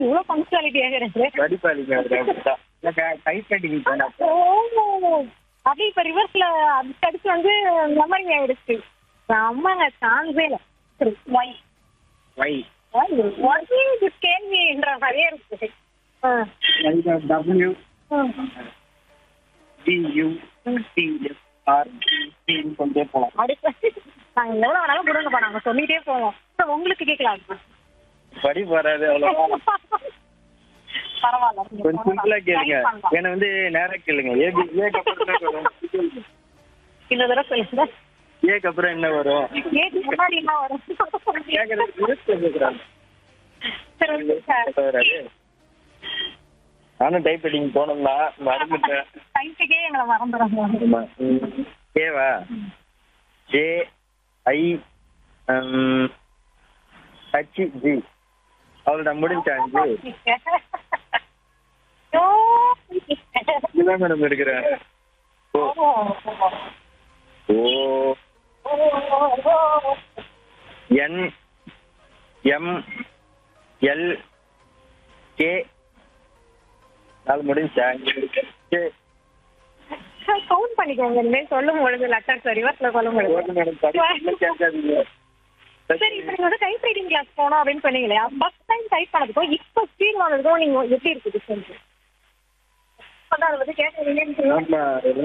இவ்வளவு பங்க்சுவாலிட்டி ஆகிறது படிப்பாளிங்க type writing போனேன் ஓ அப்படியே இப்ப ரிவர்ஸ்ல அதுக்கு அடுத்து வந்து மெமரி ஆயிடுச்சு அம்மாங்க சான்ஸே இல்லை சரி ஒய் வை ஒய் இது கேள்வின்ற மாதிரியே இருக்கு ஆ. டபிள்யூ ம். T U T S R T கொண்டே போகலாம் அடுத்து நாங்க எவ்வளவு வேணாலும் கொடுங்கப்பா நாங்க சொல்லிட்டே போவோம் So, உங்களுக்கு கேட்கலாம் படி வராது அவ்வளோவா பரவாயில்ல கொஞ்சம் சிம்பிளா கேளுங்க Try பண்ணலாம். என்ன வந்து நேரா கேளுங்க ஏபி ஏக்கு அப்புறம் என்ன வரும் இந்த தடவை சொல்லுங்க ஏக்கு அப்புறம் என்ன வரும் ஏக்கு முன்னாடி என்ன வரும் கேக்குறது யூஸ் பண்ணிக்கிறாங்க சரி okay சார் வராது நானும் டைப் ரைட்டிங் போனோம்னா மறந்துட்டேன் டைப்புக்கே எங்களை மறந்துடுறாங்க ஆமா. ம். ஏவா ஜே ஐ ஹச் ஜி அவ்வளோதான் முடிஞ்சாஞ்சு ஓ. இதுதான் மேடம் இருக்கிறேன் O O N M L K நாலு முடிஞ்சா கே கவுண்ட் பண்ணிக்கோங்க இனிமே சொல்லும் பொழுது லெட்டர் சரி ரிவர்ஸ்ல சொல்லும் பொழுது ஓகே மேடம் படிப்பு கேட்காதீங்க சரி இப்ப நீங்க வந்து டைப் ரைட்டிங் கிளாஸ் போனோம் அப்படின்னு சொன்னீங்களே ஃபர்ஸ்ட் டைம் டைப் பண்ணதுக்கும் இப்ப ஸ்பீட் வந்ததுக்கும் நீங்க எப்படி இருக்கு டிஃபரன்ஸ் இப்பதான் அதை வந்து கேட்கறீங்கன்னு ஆமா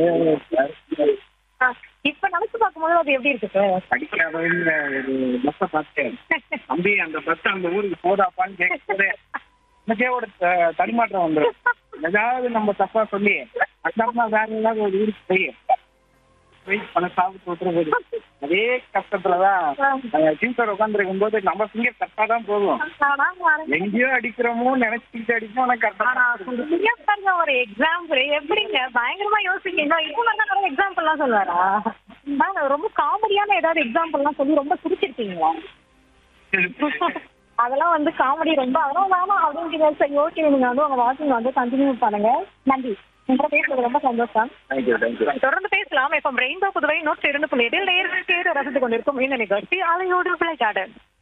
இப்ப நினைச்சு பார்க்கும்போது அது எப்படி இருக்கு சார் படிக்காதவங்க ஒரு பஸ்ஸை பார்த்தேன் தம்பி அந்த பஸ் அந்த ஊருக்கு போதாப்பான்னு கேட்கறது எனக்கேவோட தடுமாற்றம் வந்துடும் ஏதாவது நம்ம தப்பா சொல்லி அந்த அம்மா வேற ஏதாவது ஒரு ஊருக்கு போய் போய் பல சாப்பிட்டு விட்டுற போது அதே கஷ்டத்துலதான் டீச்சர் உட்காந்துருக்கும் போது நம்ம ஃபிங்கர் கரெக்டா தான் போகும் எங்கேயோ அடிக்கிறோமோ நினைச்சுக்கிட்டு அடிப்போம் ஆனா கரெக்டா நீங்க பாருங்க ஒரு எக்ஸாம்பிள் எப்படிங்க பயங்கரமா யோசிக்கீங்க இப்போ மாதிரி நிறைய எக்ஸாம்பிள் எல்லாம் சொல்லுவாரா ஆ, ரொம்ப காமெடியான ஏதாவது எக்ஸாம்பிள் எல்லாம் சொல்லி ரொம்ப சிரிச்சிருக்கீங்களா அதெல்லாம் வந்து காமெடி ரொம்ப அதெல்லாம் வேணாம் அப்படின்னு சரி ஓகே நீங்க வந்து உங்க வாக்கிங் வந்து கண்டினியூ பண்ணுங்க நன்றி உங்களோட பேசுறது ரொம்ப சந்தோஷம் தேங்க்யூ தேங்க்யூ தொடர்ந்து பேசலாம் இப்போ ரெயின்போ புதுவை நூற்றி இரண்டு புள்ளி எட்டில் நேர்கள் கேட்டு ரசித்துக் கொண்டிருக்கும் இந்த நிகழ்ச்சி அலையோடு விளையாடு